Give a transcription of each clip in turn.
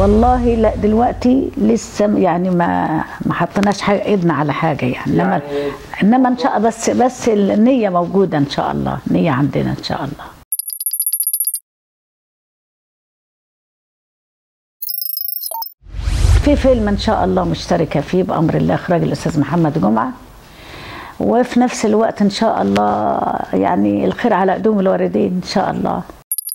والله لا دلوقتي لسه يعني ما ما حطيناش حاجه ايدنا على حاجه يعني انما يعني- انما ان شاء بس بس النيه موجوده ان شاء الله نيه عندنا ان شاء الله في فيلم ان شاء الله مشتركه فيه بامر الله اخراج الاستاذ محمد جمعه وفي نفس الوقت ان شاء الله يعني الخير على قدوم الوالدين ان شاء الله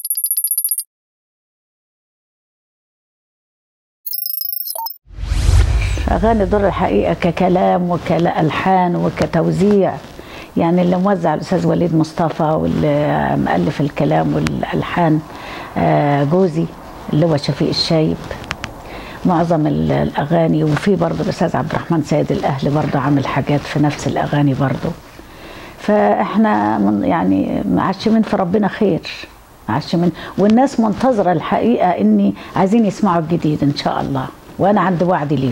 أغاني دور الحقيقة ككلام وكألحان وكتوزيع يعني اللي موزع الأستاذ وليد مصطفى واللي مؤلف الكلام والألحان آه، جوزي اللي هو شفيق الشايب معظم ال- الأغاني وفي برضه الأستاذ عبد الرحمن سيد الأهل برضه عامل حاجات في نفس الأغاني برضه فإحنا من يعني معشمين في ربنا خير معشمين والناس منتظرة الحقيقة إني عايزين يسمعوا الجديد إن شاء الله وأنا عندي وعد ليهم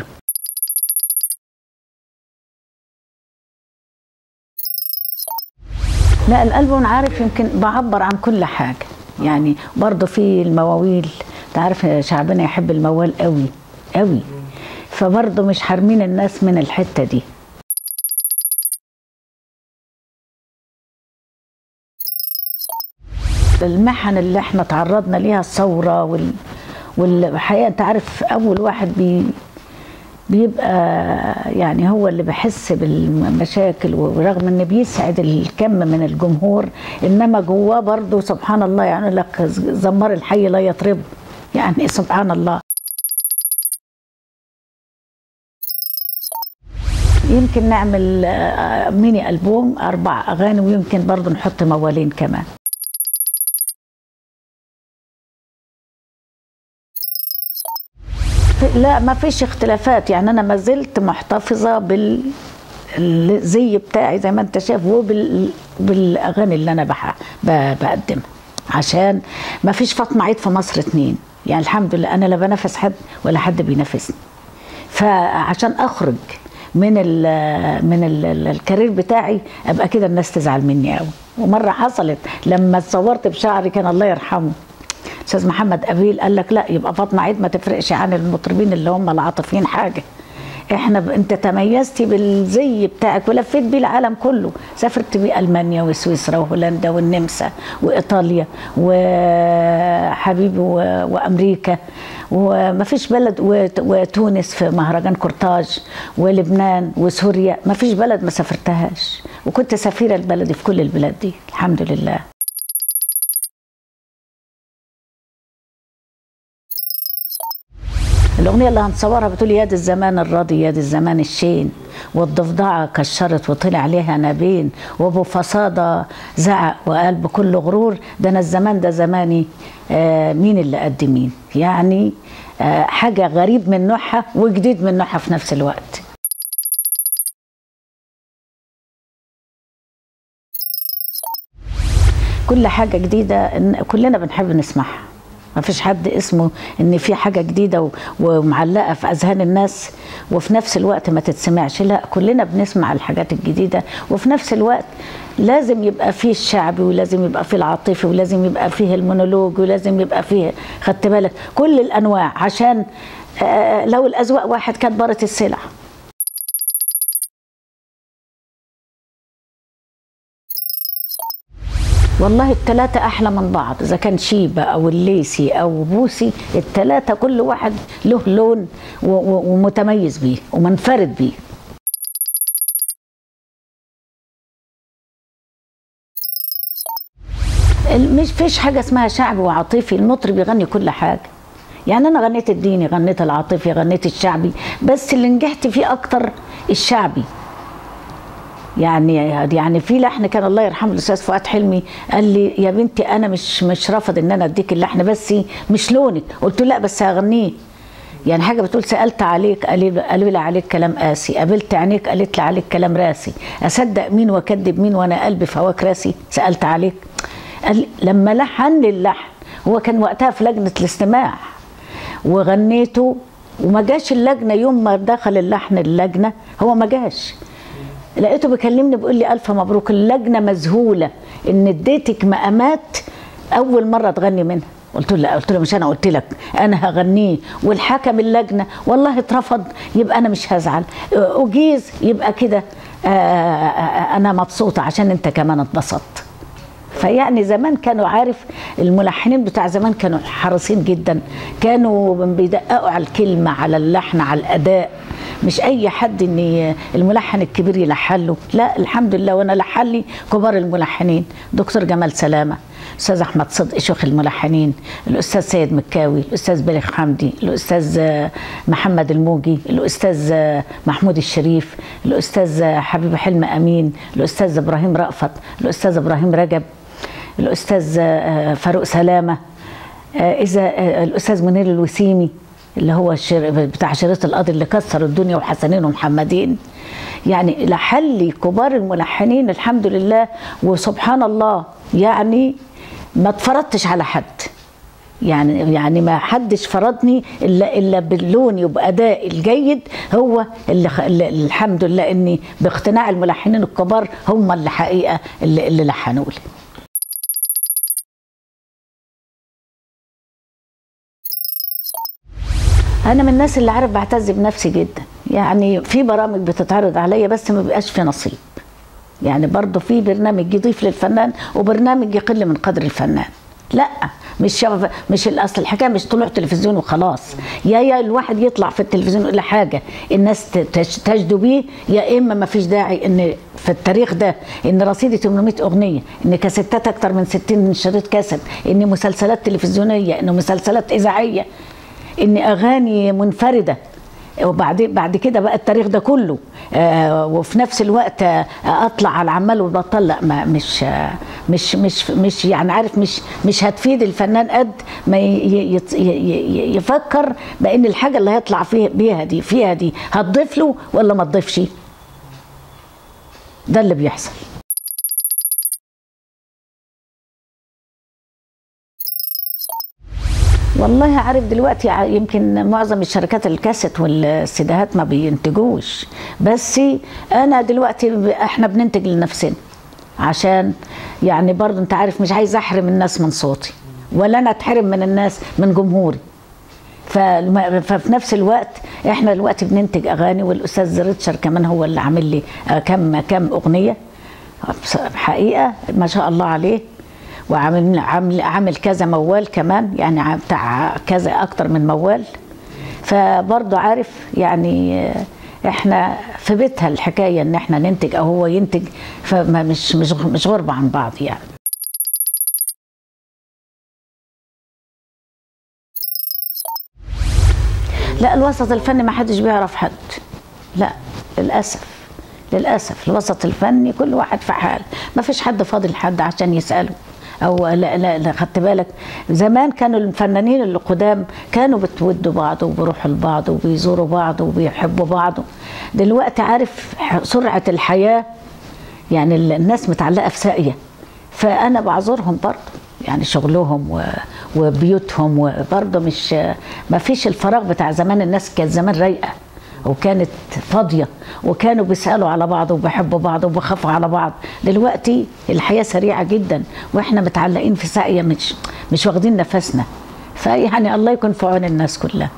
لا الألبوم عارف يمكن بعبر عن كل حاجة يعني برضه في المواويل انت عارف شعبنا يحب الموال قوي قوي فبرضه مش حارمين الناس من الحتة دي المحن اللي احنا تعرضنا ليها الثورة وال والحقيقة انت عارف أول واحد بي بيبقى يعني هو اللي بيحس بالمشاكل ورغم ان بيسعد الكم من الجمهور انما جواه برضه سبحان الله يعني لك زمار الحي لا يطرب يعني سبحان الله يمكن نعمل آه، ميني ألبوم أربع أغاني ويمكن برضه نحط موالين كمان لا ما فيش اختلافات يعني انا ما زلت محتفظه بال الزي بتاعي زي ما انت شايف وبال بالاغاني اللي انا بح... ب... بقدمها عشان ما فيش فاطمه عيد في مصر اتنين يعني الحمد لله انا لا بنافس حد ولا حد بينافسني فعشان اخرج من ال من ال الكارير بتاعي ابقى كده الناس تزعل مني قوي ومره حصلت لما اتصورت بشعري كان الله يرحمه استاذ محمد ابيل قال لك لا يبقى فاطمه عيد ما تفرقش عن المطربين اللي هم العاطفيين حاجه احنا ب... انت تميزتي بالزي بتاعك ولفيت بيه العالم كله سافرت بيه المانيا وسويسرا وهولندا والنمسا وايطاليا وحبيبي و... وامريكا وما فيش بلد و... وتونس في مهرجان كورتاج ولبنان وسوريا ما فيش بلد ما سافرتهاش وكنت سفيره البلدي في كل البلاد دي الحمد لله الأغنية اللي هنصورها بتقول يا دي الزمان الراضي يا دي الزمان الشين والضفدعة كشرت وطلع عليها نابين وأبو فصادة زعق وقال بكل غرور ده أنا الزمان ده زماني آه مين اللي قد مين يعني آه حاجة غريب من نوعها وجديد من نوعها في نفس الوقت كل حاجة جديدة إن- كلنا بنحب نسمعها ما فيش حد اسمه ان في حاجه جديده و- ومعلقه في اذهان الناس وفي نفس الوقت ما تتسمعش لا كلنا بنسمع الحاجات الجديده وفي نفس الوقت لازم يبقى فيه الشعبي ولازم يبقى فيه العاطفي ولازم يبقى فيه المونولوج ولازم يبقى فيه خدت بالك كل الانواع عشان آه، لو الاذواق واحد كانت بارت السلع والله التلاتة أحلى من بعض إذا كان شيبة أو الليسي أو بوسي التلاتة كل واحد له لون و- و- ومتميز بيه ومنفرد بيه ال- مش فيش حاجة اسمها شعبي وعاطفي المطرب يغني كل حاجة يعني أنا غنيت الديني غنيت العاطفي غنيت الشعبي بس اللي نجحت فيه أكتر الشعبي يعني يعني في لحن كان الله يرحمه الاستاذ فؤاد حلمي قال لي يا بنتي انا مش مش رافض ان انا اديك اللحن بس مش لونك قلت له لا بس هغنيه يعني حاجه بتقول سالت عليك قالوا قالوا لي عليك كلام قاسي قابلت عينيك قالت لي عليك كلام راسي اصدق مين واكذب مين وانا قلبي في هواك راسي سالت عليك قال لي لما لحن لي اللحن هو كان وقتها في لجنه الاستماع وغنيته وما جاش اللجنه يوم ما دخل اللحن اللجنه هو ما جاش لقيته بيكلمني بيقول لي الف مبروك اللجنه مذهوله ان اديتك مقامات اول مره تغني منها قلت له لا قلت له مش انا قلت لك انا هغنيه والحكم اللجنه والله اترفض يبقى انا مش هزعل اجيز يبقى كده آه، آه، انا مبسوطه عشان انت كمان اتبسطت فيعني زمان كانوا عارف الملحنين بتاع زمان كانوا حريصين جدا كانوا بيدققوا على الكلمه على اللحن على الاداء مش اي حد ان الملحن الكبير يلحن له لا الحمد لله وانا لحن لي كبار الملحنين دكتور جمال سلامه الاستاذ احمد صدقي شيخ الملحنين الاستاذ سيد مكاوي الاستاذ بليغ حمدي الاستاذ محمد الموجي الاستاذ محمود الشريف الاستاذ حبيب حلم امين الاستاذ ابراهيم رأفت الاستاذ ابراهيم رجب الاستاذ فاروق سلامه اذا الاستاذ منير الوسيمي اللي هو الشر... بتاع شريط القاضي اللي كسر الدنيا وحسنين ومحمدين يعني لحلي كبار الملحنين الحمد لله وسبحان الله يعني ما اتفرضتش على حد يعني يعني ما حدش فرضني الا الا باللون وباداء الجيد هو اللي, خ... اللي الحمد لله اني باقتناع الملحنين الكبار هم اللي حقيقه اللي, اللي لحنوا لي انا من الناس اللي عارف بعتز بنفسي جدا يعني في برامج بتتعرض عليا بس ما بيبقاش في نصيب يعني برضه في برنامج يضيف للفنان وبرنامج يقل من قدر الفنان لا مش شباب مش الاصل الحكايه مش طلوع تلفزيون وخلاص يا يا الواحد يطلع في التلفزيون يقول حاجه الناس تجدوا بيه يا اما ما فيش داعي ان في التاريخ ده ان رصيدي 800 اغنيه ان كاسيتات اكتر من 60 شريط كاسيت ان مسلسلات تلفزيونيه ان مسلسلات اذاعيه ان اغاني منفرده وبعد بعد كده بقى التاريخ ده كله آه وفي نفس الوقت آه اطلع على العمال والبطال لا ما مش آه مش مش مش يعني عارف مش مش هتفيد الفنان قد ما ي ي يفكر بان الحاجه اللي هيطلع فيها بيها دي فيها دي هتضيف له ولا ما تضيفش ده اللي بيحصل والله عارف دلوقتي يمكن معظم الشركات الكاسيت والسيديهات ما بينتجوش بس انا دلوقتي احنا بننتج لنفسنا عشان يعني برضه انت عارف مش عايز احرم الناس من صوتي ولا انا اتحرم من الناس من جمهوري ففي نفس الوقت احنا دلوقتي بننتج اغاني والاستاذ ريتشارد كمان هو اللي عامل لي كم كم اغنيه حقيقه ما شاء الله عليه وعامل عامل عامل كذا موال كمان يعني بتاع كذا اكتر من موال فبرضه عارف يعني احنا في بيتها الحكايه ان احنا ننتج او هو ينتج فمش مش مش غربه عن بعض يعني لا الوسط الفني ما حدش بيعرف حد لا للاسف للاسف الوسط الفني كل واحد في حال ما فيش حد فاضل حد عشان يساله او لا لا, لا خدت بالك زمان كانوا الفنانين اللي قدام كانوا بتودوا بعض وبيروحوا لبعض وبيزوروا بعض وبيحبوا بعض دلوقتي عارف سرعه الحياه يعني الناس متعلقه في ساقيه فانا بعذرهم برضه يعني شغلهم وبيوتهم وبرضه مش ما فيش الفراغ بتاع زمان الناس كانت زمان رايقه وكانت فاضية وكانوا بيسألوا على بعض وبيحبوا بعض وبيخافوا على بعض دلوقتي الحياة سريعة جدا واحنا متعلقين في ساقية مش مش واخدين نفسنا فيعني الله يكون في عون الناس كلها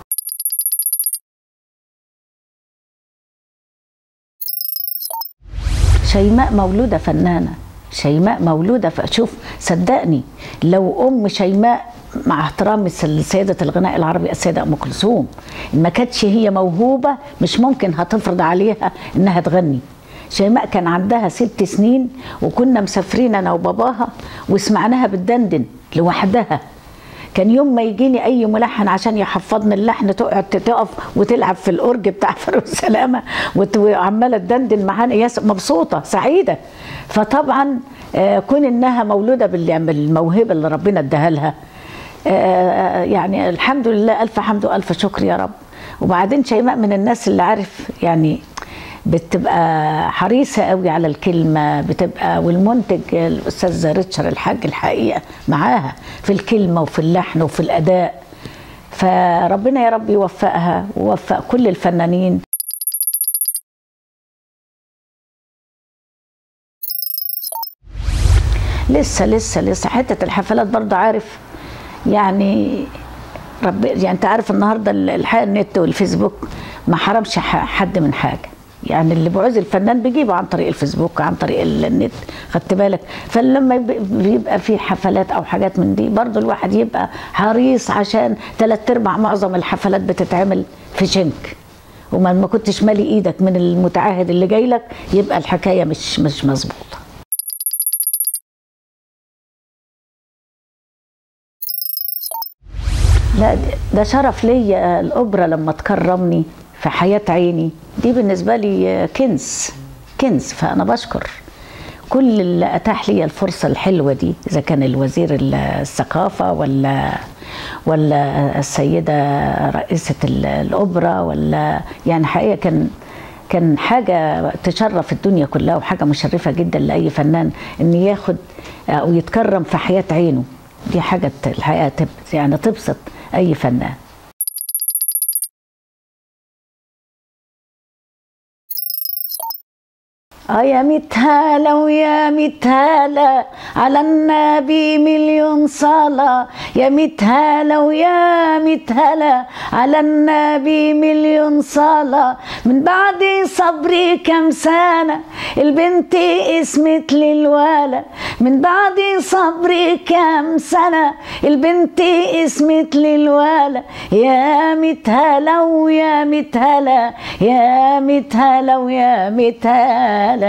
شيماء مولودة فنانة شيماء مولودة شوف صدقني لو أم شيماء مع احترامي لسيدة الغناء العربي السيدة أم كلثوم ما كانتش هي موهوبة مش ممكن هتفرض عليها إنها تغني شيماء كان عندها ست سنين وكنا مسافرين أنا وباباها وسمعناها بتدندن لوحدها كان يوم ما يجيني اي ملحن عشان يحفظني اللحن تقعد تقف وتلعب في الاورج بتاع فاروق سلامه وعماله تدندن معانا مبسوطه سعيده فطبعا كون انها مولوده بالموهبه اللي ربنا اداها لها يعني الحمد لله الف حمد والف شكر يا رب وبعدين شيماء من الناس اللي عارف يعني بتبقى حريصة قوي على الكلمة بتبقى والمنتج الأستاذ ريتشارد الحاج الحقيقة معاها في الكلمة وفي اللحن وفي الأداء فربنا يا رب يوفقها ووفق كل الفنانين لسه لسه لسه حتة الحفلات برضه عارف يعني رب يعني انت عارف النهارده الحقيقه النت والفيسبوك ما حرمش ح- حد من حاجه يعني اللي بعوز الفنان بيجيبه عن طريق الفيسبوك عن طريق ال- النت خدت بالك فلما يب- بيبقى في حفلات او حاجات من دي برضو الواحد يبقى حريص عشان ثلاث ارباع معظم الحفلات بتتعمل في شنك وما ما كنتش مالي ايدك من المتعهد اللي جاي لك يبقى الحكايه مش مش مظبوطه لا ده- ده شرف ليا الأوبرا لما تكرمني في حياة عيني دي بالنسبة لي كنز كنز فأنا بشكر كل اللي أتاح لي الفرصة الحلوة دي إذا كان الوزير الثقافة ولا ولا السيدة رئيسة ال- الأوبرا ولا يعني حقيقة كان كان حاجة تشرف الدنيا كلها وحاجة مشرفة جدا لأي فنان إن ياخد أو يتكرم في حياة عينه دي حاجة الحقيقة تب يعني تبسط أي فنان اه يا متهالة ويا متهالة على النبي مليون صلاة يا متهالة ويا متهالة على النبي مليون صلاة من بعد صبري كم سنة البنت اسمت للولا من بعد صبري كم سنة البنت اسمت للولا يا متهالة ويا متهالة يا متهالة ويا متهالة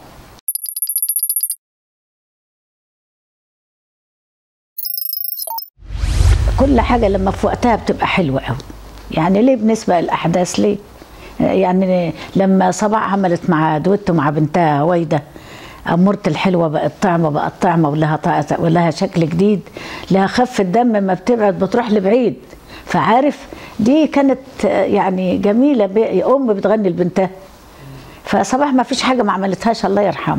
كل حاجة لما في وقتها بتبقى حلوة قوي يعني ليه بنسبة الأحداث ليه يعني لما صباح عملت مع دويتو مع بنتها هويدا أمورة الحلوة بقت طعمة بقت طعمة ولها طا- ولها شكل جديد لها خفة دم ما بتبعد بتروح لبعيد فعارف دي كانت يعني جميلة ب- أم بتغني لبنتها فصباح ما فيش حاجة ما عملتهاش الله يرحمها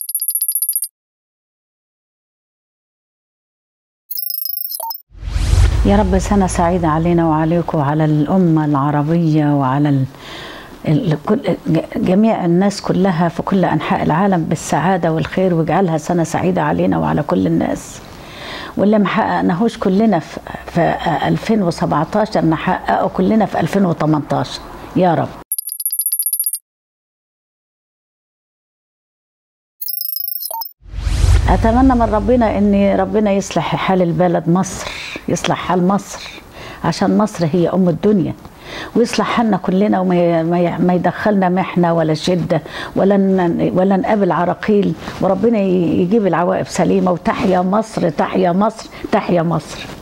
يا رب سنة سعيدة علينا وعليكم وعلى الأمة العربية وعلى ال... ال... كل... جميع الناس كلها في كل أنحاء العالم بالسعادة والخير واجعلها سنة سعيدة علينا وعلى كل الناس واللي ما حققناهوش كلنا في... في 2017 نحققه كلنا في 2018 يا رب اتمنى من ربنا ان ربنا يصلح حال البلد مصر يصلح حال مصر عشان مصر هي ام الدنيا ويصلح حالنا كلنا وما ي- ما ي- ما يدخلنا محنه ولا شده ولا ن- ولا نقابل عراقيل وربنا ي- يجيب العواقب سليمه وتحيا مصر تحيا مصر تحيا مصر